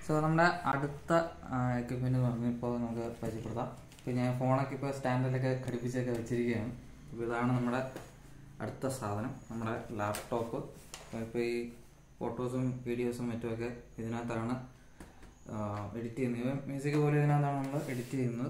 so നമ്മുടെ അടുത്ത equipment എന്ന് പറഞ്ഞാൽ ഇപ്പോൾ നമുക്ക് പരിചയപ്പെടുത്താം ഇപ്പോൾ ഞാൻ ഫോണൊക്കെ ഇപ്പോൾ സ്റ്റാൻഡിലൊക്കെ ഘടിപ്പിച്ചൊക്കെ വെച്ചിരിക്കുകയാണ് അപ്പോൾ ഇതാണ് നമ്മുടെ അടുത്ത സാധനം നമ്മുടെ ലാപ്ടോപ്പ് ഇപ്പോൾ ഈ ഫോട്ടോസും വീഡിയോസും മറ്റുമൊക്കെ ഇതിനകത്താണ് എഡിറ്റ് ചെയ്യുന്നത് മ്യൂസിക് പോലും ഇതിനകത്താണ് നമ്മൾ എഡിറ്റ് ചെയ്യുന്നത്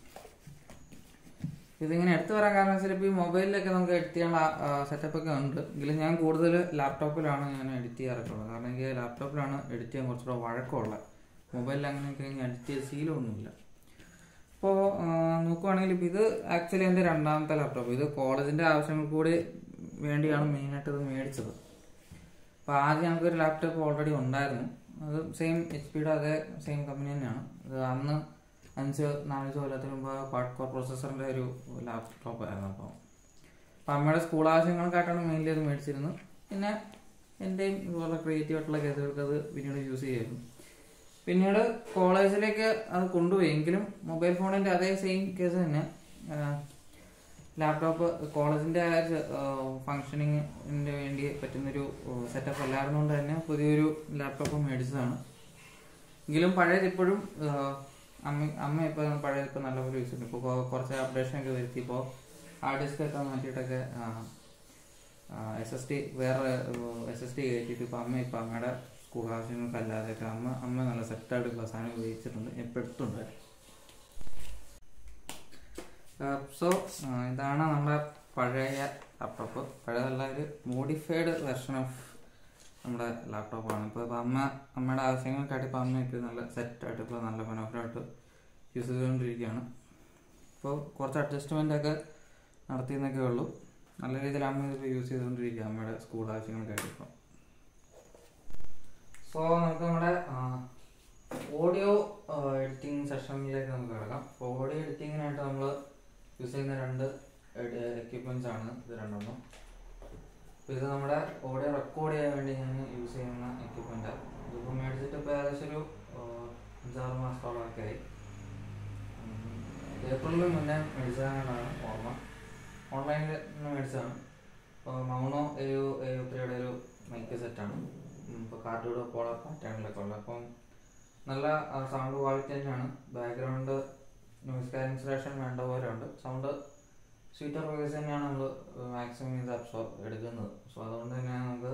ഇതിങ്ങനെ എടുത്തു വരാൻ കാരണം വെച്ചാൽ ഇപ്പോൾ ഈ മൊബൈലിലൊക്കെ നമുക്ക് എഡിറ്റ് ചെയ്യാനുള്ള സെറ്റപ്പ് ഒക്കെ ഉണ്ട് എങ്കിലും ഞാൻ കൂടുതൽ ലാപ്ടോപ്പിലാണ് ഞാൻ എഡിറ്റ് ചെയ്യാറൊക്കെ ഉള്ളത് കാരണം എനിക്ക് ലാപ്ടോപ്പിലാണ് എഡിറ്റ് ചെയ്യാൻ കുറച്ചുകൂടെ വഴക്കമുള്ളത് മൊബൈലിൽ അങ്ങനെയൊക്കെ ഞാൻ എഡിറ്റ് ചെയ്ത് ശീലമൊന്നുമില്ല ഇപ്പോൾ നോക്കുവാണെങ്കിൽ ഇപ്പോൾ ഇത് ആക്ച്വലി എൻ്റെ രണ്ടാമത്തെ ലാപ്ടോപ്പ് ഇത് കോളേജിൻ്റെ ആവശ്യങ്ങൾക്ക് കൂടി വേണ്ടിയാണ് മെയിനായിട്ട് ഇത് മേടിച്ചത് അപ്പോൾ ആദ്യം ഞങ്ങൾക്കൊരു ലാപ്ടോപ്പ് ഓൾറെഡി ഉണ്ടായിരുന്നു അത് സെയിം എച്ച് പിയുടെ അതേ സെയിം കമ്പനി തന്നെയാണ് ഇത് അന്ന് അഞ്ച് നാലഞ്ച് കൊല്ലത്തിന് മുമ്പ് ക്വാഡ് കോർ പ്രൊസസ്സറിൻ്റെ ഒരു ലാപ്ടോപ്പ് ആയിരുന്നു അപ്പോൾ അപ്പോൾ അമ്മയുടെ സ്കൂൾ ആവശ്യങ്ങൾക്കായിട്ടാണ് മെയിൻലി അത് മേടിച്ചിരുന്നത് പിന്നെ എൻ്റെയും ഇതുപോലെ ക്രിയേറ്റീവ് ആയിട്ടുള്ള കേസുകൾക്ക് അത് പിന്നീട് യൂസ് ചെയ്യായിരുന്നു പിന്നീട് കോളേജിലേക്ക് അത് കൊണ്ടുപോയി എങ്കിലും മൊബൈൽ ഫോണിൻ്റെ അതേ സെയിം കേസ് തന്നെ ലാപ്ടോപ്പ് കോളേജിൻ്റെ ഫങ്ഷനിങ്ങിന് വേണ്ടി പറ്റുന്നൊരു സെറ്റപ്പ് അല്ലായിരുന്നുകൊണ്ട് തന്നെ പുതിയൊരു ലാപ്ടോപ്പ് മേടിച്ചതാണ് എങ്കിലും പഴയത് ഇപ്പോഴും അമ്മ അമ്മ ഇപ്പോൾ പഴയത് ഇപ്പോൾ നല്ലപോലെ യൂസ് ചെയ്യുന്നു ഇപ്പോൾ കുറച്ച് അപ്ഡേഷൻ ഒക്കെ വരുത്തി ഇപ്പോൾ ഹാർഡ് ഡിസ്ക് ഒക്കെ മാറ്റിയിട്ടൊക്കെ എസ് എസ് ടി വേറെ എസ് എസ് ടി കയറ്റിയിട്ട് ഇപ്പോൾ അമ്മ ഇപ്പോൾ അമ്മയുടെ സ്കൂൾ ആവശ്യങ്ങൾക്കല്ലാതെയൊക്കെ അമ്മ അമ്മ നല്ല സെറ്റായിട്ട് ഇപ്പോൾ സാധനം ഉപയോഗിച്ചിട്ടുണ്ട് ഇപ്പോൾ എടുത്തുണ്ട് സോ ഇതാണ് നമ്മുടെ പഴയ ലാപ്ടോപ്പ് പഴയതല്ല ഒരു മോഡിഫൈഡ് വെർഷൻ ഓഫ് നമ്മുടെ ലാപ്ടോപ്പാണ് ഇപ്പോൾ ഇപ്പോൾ അമ്മ അമ്മയുടെ ആവശ്യങ്ങൾക്കായിട്ട് ഇപ്പോൾ അമ്മയ്ക്ക് നല്ല സെറ്റായിട്ട് ഇപ്പോൾ നല്ല മനോഹരമായിട്ട് യൂസ് ചെയ്തുകൊണ്ടിരിക്കുകയാണ് ഇപ്പോൾ കുറച്ച് അഡ്ജസ്റ്റ്മെൻ്റ് ഒക്കെ നടത്തിയെന്നൊക്കെ ഉള്ളൂ നല്ല രീതിയിൽ അമ്മ ഇതിപ്പോൾ യൂസ് ചെയ്തുകൊണ്ടിരിക്കുക അമ്മയുടെ സ്കൂൾ ആവശ്യങ്ങൾക്കായിട്ട് ഇപ്പോൾ സോ നമുക്ക് നമ്മുടെ ഓഡിയോ എഡിറ്റിംഗ് സെഷനിലേക്ക് നമുക്ക് കിടക്കാം അപ്പോൾ ഓഡിയോ എഡിറ്റിങ്ങിനായിട്ട് നമ്മൾ യൂസ് ചെയ്യുന്ന രണ്ട് എക്യുപ്മെൻറ്റ്സ് ആണ് ഇത് രണ്ടെണ്ണം അപ്പോൾ ഇത് നമ്മുടെ ഓഡിയോ റെക്കോർഡ് ചെയ്യാൻ വേണ്ടി ഞാൻ യൂസ് ചെയ്യുന്ന എക്യുപ്മെൻ്റ് ഇതിപ്പോൾ മേടിച്ചിട്ട് ഇപ്പോൾ ഏകദേശം ഒരു അഞ്ചാറ് മാസത്തോളമൊക്കെ ആയി ഏപ്രിലിൽ മുന്നേ മേടിച്ചതാണ് ഓർമ്മ ഓൺലൈനിൽ നിന്ന് മേടിച്ചതാണ് ഇപ്പോൾ മൗണോ ഒരു ത്രീയുടെ ഒരു മൈക്ക് സെറ്റാണ് ഇപ്പോൾ കാർഡോട് പോളർ പാറ്റേണിലൊക്കെ ഉള്ളത് അപ്പം നല്ല സൗണ്ട് ക്വാളിറ്റി തന്നെയാണ് ബാക്ക്ഗ്രൗണ്ട് നോയിസ് ക്യാൻസലേഷൻ വേണ്ട പോലെ ഉണ്ട് സൗണ്ട് സ്വീറ്റർ വോയിസ് തന്നെയാണ് നമ്മൾ മാക്സിമം ഇത് അബ്സോർബ് എടുക്കുന്നത് സോ അതുകൊണ്ട് തന്നെ നമുക്ക്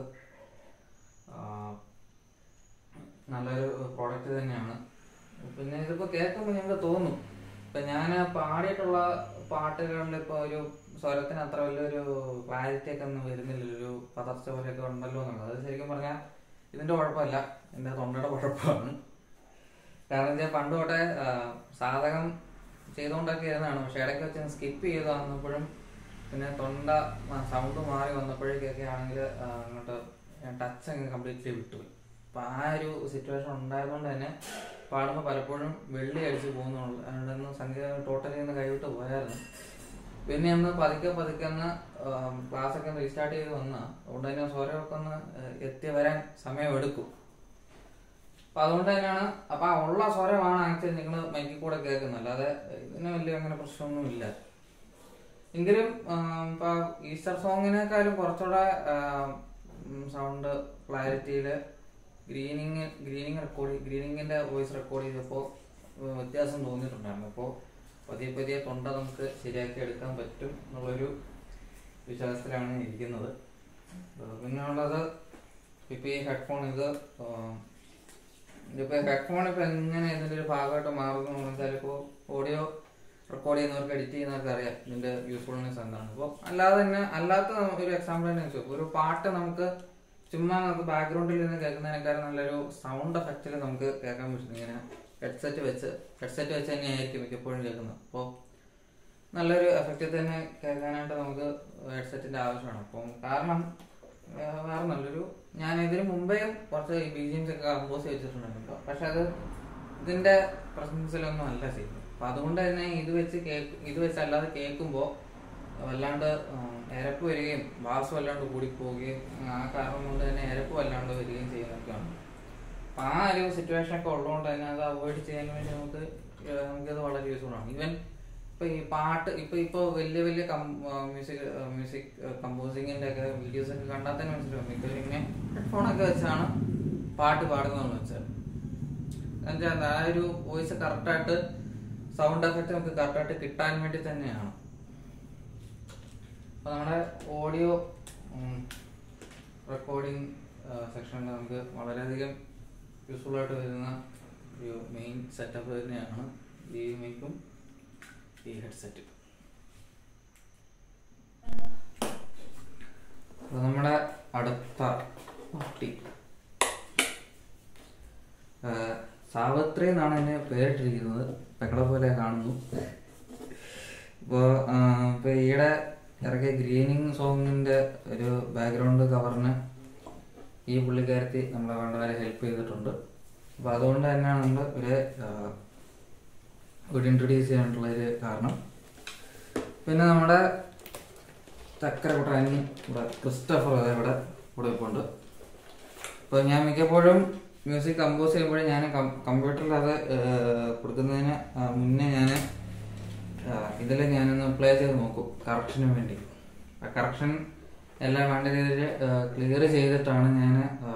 നല്ലൊരു പ്രോഡക്റ്റ് തന്നെയാണ് പിന്നെ ഇതിപ്പോൾ കേൾക്കുമ്പോൾ ഞങ്ങൾക്ക് തോന്നും ഇപ്പം ഞാൻ പാടിയിട്ടുള്ള പാട്ടുകളിൽ ഇപ്പോൾ ഒരു സ്വരത്തിന് അത്ര വലിയൊരു ക്ലാരിറ്റി ഒക്കെ ഒന്നും വരുന്നില്ല ഒരു പതർച്ച പോലെയൊക്കെ ഉണ്ടല്ലോ എന്നുള്ളത് അത് ശരിക്കും പറഞ്ഞാൽ ഇതിൻ്റെ കുഴപ്പമല്ല എൻ്റെ തൊണ്ടയുടെ കുഴപ്പമാണ് കാരണം വെച്ചാൽ പണ്ട് തൊട്ടേ സാധകം ചെയ്തുകൊണ്ടൊക്കെ ഇരുന്നതാണ് പക്ഷെ ഇടയ്ക്ക് വെച്ച് സ്കിപ്പ് ചെയ്ത് വന്നപ്പോഴും പിന്നെ തൊണ്ട സൗണ്ട് മാറി വന്നപ്പോഴേക്കൊക്കെ ആണെങ്കിൽ അങ്ങോട്ട് ടച്ച് അങ്ങ് കംപ്ലീറ്റ്ലി വിട്ടുപോയി അപ്പം ആ ഒരു സിറ്റുവേഷൻ ഉണ്ടായതുകൊണ്ട് തന്നെ പാടുമ്പോൾ പലപ്പോഴും വെള്ളി അടിച്ച് പോകുന്നുള്ളൂ അതുകൊണ്ടൊന്ന് സംഗീതം ടോട്ടലി ഒന്ന് കൈവിട്ട് പോയായിരുന്നു പിന്നെ ഒന്ന് പതുക്കെ പതുക്കെ ഒന്ന് ക്ലാസ്സൊക്കെ ഒന്ന് റീസ്റ്റാർട്ട് ചെയ്ത് വന്ന അതുകൊണ്ട് തന്നെ സ്വരമൊക്കെ ഒന്ന് എത്തി വരാൻ സമയമെടുക്കും അപ്പൊ അതുകൊണ്ട് തന്നെയാണ് അപ്പൊ ആ ഉള്ള സ്വരമാണ് ആക്ച്വലി നിങ്ങൾ മൈക്കിൽ കൂടെ കേൾക്കുന്നത് അല്ലാതെ ഇതിന് വലിയ അങ്ങനെ പ്രശ്നമൊന്നും ഇല്ല എങ്കിലും ഇപ്പൊ ഈസ്റ്റർ സോങ്ങിനേക്കാളും കുറച്ചുകൂടെ സൗണ്ട് ക്ലാരിറ്റിയില് ഗ്രീനിങ് ഗ്രീനിങ് റെക്കോർഡ് ഗ്രീനിങ്ങിന്റെ വോയിസ് റെക്കോർഡ് ചെയ്തപ്പോൾ വ്യത്യാസം തോന്നിയിട്ടുണ്ടായിരുന്നു അപ്പോൾ പതിയെ പതിയെ തൊണ്ട നമുക്ക് ശരിയാക്കി എടുക്കാൻ പറ്റും എന്നുള്ളൊരു വിശ്വാസത്തിലാണ് ഇരിക്കുന്നത് പിന്നെ ഉള്ളത് ഇപ്പൊ ഈ ഹെഡ്ഫോൺ ഇത് ഇതിപ്പോ ഹെഡ്ഫോൺ ഇപ്പൊ എങ്ങനെ ഇതിന്റെ ഒരു ഭാഗമായിട്ട് മാറുന്നു വെച്ചാൽ ഇപ്പോ ഓഡിയോ റെക്കോർഡ് ചെയ്യുന്നവർക്ക് എഡിറ്റ് ചെയ്യുന്നവർക്ക് അറിയാം ഇതിന്റെ യൂസ്ഫുൾനെസ് എന്താണ് അപ്പോൾ അല്ലാതെ തന്നെ അല്ലാത്ത ഒരു എക്സാമ്പിൾ തന്നെ വെച്ചു ഒരു പാട്ട് നമുക്ക് ചുമ്മാ നമുക്ക് ബാക്ക്ഗ്രൗണ്ടിൽ നിന്ന് കേൾക്കുന്നതിനേക്കാളും നല്ലൊരു സൗണ്ട് എഫക്റ്റിൽ നമുക്ക് കേൾക്കാൻ പറ്റും ഇങ്ങനെ ഹെഡ്സെറ്റ് വെച്ച് ഹെഡ്സെറ്റ് വെച്ച് തന്നെ ആയിരിക്കും മിക്കപ്പോഴും കേൾക്കുന്നത് അപ്പോൾ നല്ലൊരു എഫക്റ്റിൽ തന്നെ കേൾക്കാനായിട്ട് നമുക്ക് ഹെഡ്സെറ്റിന്റെ ആവശ്യമാണ് അപ്പം കാരണം വേറെ നല്ലൊരു ഞാൻ ഇതിന് മുമ്പേ കുറച്ച് ബി ജി എംസ് ഒക്കെ കമ്പോസ് വെച്ചിട്ടുണ്ടായിരുന്നു പക്ഷെ അത് ഇതിന്റെ പ്രസൻസിലൊന്നും അല്ല ചെയ്യുന്നത് അപ്പൊ അതുകൊണ്ട് തന്നെ ഇത് വെച്ച് കേക്ക് ഇത് വെച്ച് അല്ലാതെ കേൾക്കുമ്പോൾ വല്ലാണ്ട് എരപ്പ് വരികയും ബാസ് വല്ലാണ്ട് കൂടിപ്പോവുകയും ആ കാരണം കൊണ്ട് തന്നെ എരപ്പ് വല്ലാണ്ട് വരികയും ചെയ്യുന്നൊക്കെയാണ് അപ്പൊ ആ ഒരു സിറ്റുവേഷൻ ഒക്കെ ഉള്ളതുകൊണ്ട് തന്നെ അത് അവോയ്ഡ് ചെയ്യാൻ വേണ്ടി നമുക്ക് നമുക്കത് വളരെ യൂസ്ഫുൾ ആണ് ഈവൻ ഇപ്പൊ ഈ പാട്ട് ഇപ്പൊ ഇപ്പൊ വലിയ വലിയ മ്യൂസിക് മ്യൂസിക് കമ്പോസിങ്ങിന്റെ ഒക്കെ വീഡിയോസ് ഒക്കെ കണ്ടാൽ തന്നെ മനസ്സിലാവും മിക്കവരും ഇങ്ങനെ ഹെഡ്ഫോൺ ഒക്കെ വെച്ചാണ് പാട്ട് പാടുന്നതെന്ന് വെച്ചാൽ എന്നുവെച്ചാൽ ആ ഒരു വോയിസ് കറക്റ്റായിട്ട് സൗണ്ട് എഫക്റ്റ് നമുക്ക് കറക്റ്റായിട്ട് കിട്ടാൻ വേണ്ടി തന്നെയാണ് അപ്പോൾ നമ്മുടെ ഓഡിയോ റെക്കോർഡിംഗ് സെക്ഷനിൽ നമുക്ക് വളരെയധികം യൂസ്ഫുൾ ആയിട്ട് വരുന്ന ഒരു മെയിൻ സെറ്റപ്പ് തന്നെയാണ് ഈ മൈക്കും ഈ ഹെഡ്സെറ്റ് അപ്പോൾ നമ്മുടെ അടുത്ത പാർട്ടി സാവിത്രി എന്നാണ് എന്നെ പേരിട്ടിരിക്കുന്നത് പെക്കളെ പോലെ കാണുന്നു ഇപ്പോൾ ഇപ്പോൾ ഈയിടെ ഇറക്കിയ ഗ്രീനിങ് സോങ്ങിൻ്റെ ഒരു ബാക്ക്ഗ്രൗണ്ട് കവറിന് ഈ പുള്ളിക്കാരത്തി നമ്മളെ വേണ്ടവരെ ഹെൽപ്പ് ചെയ്തിട്ടുണ്ട് അപ്പോൾ അതുകൊണ്ട് തന്നെയാണ് നമ്മൾ ഒരു ഒരു ഇൻട്രൊഡ്യൂസ് ചെയ്യാനുള്ള ഒരു കാരണം പിന്നെ നമ്മുടെ ചക്കര കുട്ടനി ഇവിടെ ക്രിസ്റ്റഫർ അതെ ഇവിടെ ഇവിടെ ഇപ്പോൾ ഉണ്ട് അപ്പോൾ ഞാൻ മിക്കപ്പോഴും മ്യൂസിക് കമ്പോസ് ചെയ്യുമ്പോഴും ഞാൻ കമ്പ്യൂട്ടറിൽ അത് ഏഹ്, കൊടുക്കുന്നതിന് ആ, മുന്നേ ഞാൻ ഇതിൽ ഞാനൊന്ന് പ്ലേ ചെയ്ത് നോക്കും കറക്ഷന് വേണ്ടി കറക്ഷൻ എല്ലാം വേണ്ട രീതിയിൽ ക്ലിയർ ചെയ്തിട്ടാണ് ഞാൻ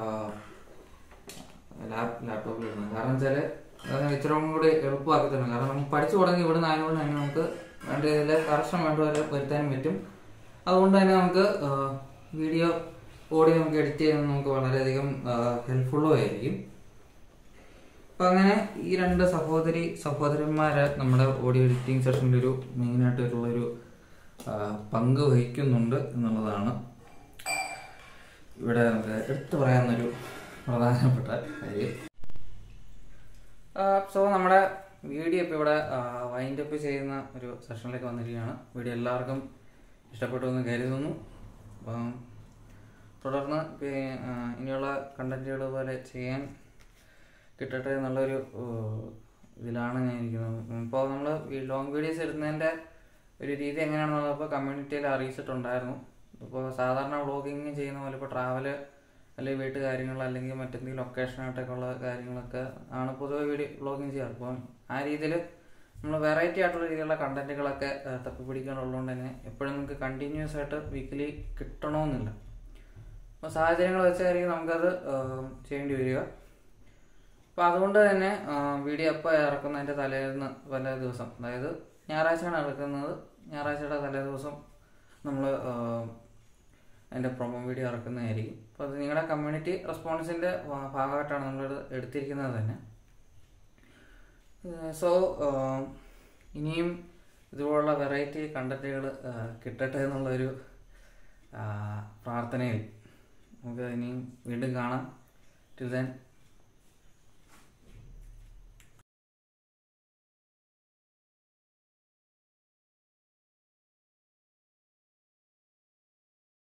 ലാപ് ലാപ്ടോപ്പിൽ ഇടുന്നത് കാരണം വെച്ചാൽ അത് ഇച്ചിരി കൂടി എളുപ്പമാക്കി തരണം കാരണം നമുക്ക് പഠിച്ചു തുടങ്ങി ഇവിടെ ആയതുകൊണ്ട് തന്നെ നമുക്ക് വേണ്ട രീതിയിൽ കറക്ഷൻ വേണ്ട പോലെ വരുത്താനും പറ്റും അതുകൊണ്ട് തന്നെ നമുക്ക് വീഡിയോ ഓഡിയോ നമുക്ക് എഡിറ്റ് ചെയ്യുന്നത് നമുക്ക് വളരെയധികം ഹെൽപ്ഫുള്ളും ആയിരിക്കും അപ്പൊ അങ്ങനെ ഈ രണ്ട് സഹോദരി സഹോദരന്മാരെ നമ്മുടെ ഓഡിയോ എഡിറ്റിംഗ് സെഷനിൽ ഒരു മെയിനായിട്ടുള്ള ഒരു പങ്ക് വഹിക്കുന്നുണ്ട് എന്നുള്ളതാണ് ഇവിടെ നമുക്ക് എടുത്തു പറയാവുന്നൊരു പ്രധാനപ്പെട്ട കാര്യം സോ നമ്മുടെ വീഡിയോ ഇപ്പോൾ ഇവിടെ വൈൻഡ് അപ്പ് ചെയ്യുന്ന ഒരു സെഷനിലേക്ക് വന്നിരിക്കുകയാണ് വീഡിയോ എല്ലാവർക്കും ഇഷ്ടപ്പെട്ടു എന്ന് കരുതുന്നു അപ്പം തുടർന്ന് പി- ആ, ഇനിയുള്ള കണ്ടന്റുകൾ പോലെ ചെയ്യാൻ കിട്ടട്ടെ എന്നുള്ളൊരു ഏഹ്, ഇതിലാണ് ഞാൻ ഇരിക്കുന്നത് ഇപ്പോൾ നമ്മൾ ലോങ് വീഡിയോസ് എടുക്കുന്നതിൻ്റെ ഒരു രീതി എങ്ങനെയാണെന്നുള്ളപ്പോൾ കമ്മ്യൂണിറ്റിയിൽ അറിയിച്ചിട്ടുണ്ടായിരുന്നു ഇപ്പോൾ സാധാരണ വ്ളോഗിങ് ചെയ്യുന്ന പോലെ ഇപ്പോൾ ട്രാവല് അല്ലെങ്കിൽ വീട്ടുകാര്യങ്ങൾ അല്ലെങ്കിൽ മറ്റെന്തെങ്കിലും ഒക്കേഷനായിട്ടൊക്കെ ഉള്ള കാര്യങ്ങളൊക്കെ ആണ് പൊതുവെ വീഡിയോ വ്ളോഗിങ് ചെയ്യാറ് അപ്പം ആ രീതിയിൽ നമ്മൾ വെറൈറ്റി ആയിട്ടുള്ള രീതിയിലുള്ള കണ്ടന്റുകളൊക്കെ തപ്പി പിടിക്കാനുള്ളതുകൊണ്ട് തന്നെ എപ്പോഴും നമുക്ക് കണ്ടിന്യൂസ് ആയിട്ട് വീക്കിലി കിട്ടണമെന്നില്ല അപ്പോൾ സാഹചര്യങ്ങൾ വെച്ചായിരിക്കും നമുക്കത് ഏഹ്, ചെയ്യേണ്ടി വരിക അപ്പോൾ അതുകൊണ്ട് തന്നെ വീഡിയോ എപ്പോൾ ഇറക്കുന്നതിൻ്റെ തലേന്ന് തലേ ദിവസം അതായത് ഞായറാഴ്ചയാണ് ഇറക്കുന്നത് ഞായറാഴ്ചയുടെ തലേ ദിവസം നമ്മൾ അതിൻ്റെ പ്രൊമോ വീഡിയോ ഇറക്കുന്നതായിരിക്കും അപ്പോൾ അത് നിങ്ങളുടെ കമ്മ്യൂണിറ്റി റെസ്പോൺസിൻ്റെ ഭാഗമായിട്ടാണ് നമ്മൾ എടുത്തിരിക്കുന്നത് തന്നെ സോ ഇനിയും ഇതുപോലുള്ള വെറൈറ്റി കണ്ടന്റുകൾ കിട്ടട്ടെ എന്നുള്ളൊരു ആ, പ്രാർത്ഥനയിൽ നമുക്ക് ഇനിയും വീണ്ടും കാണാം ടിൽ ദെൻ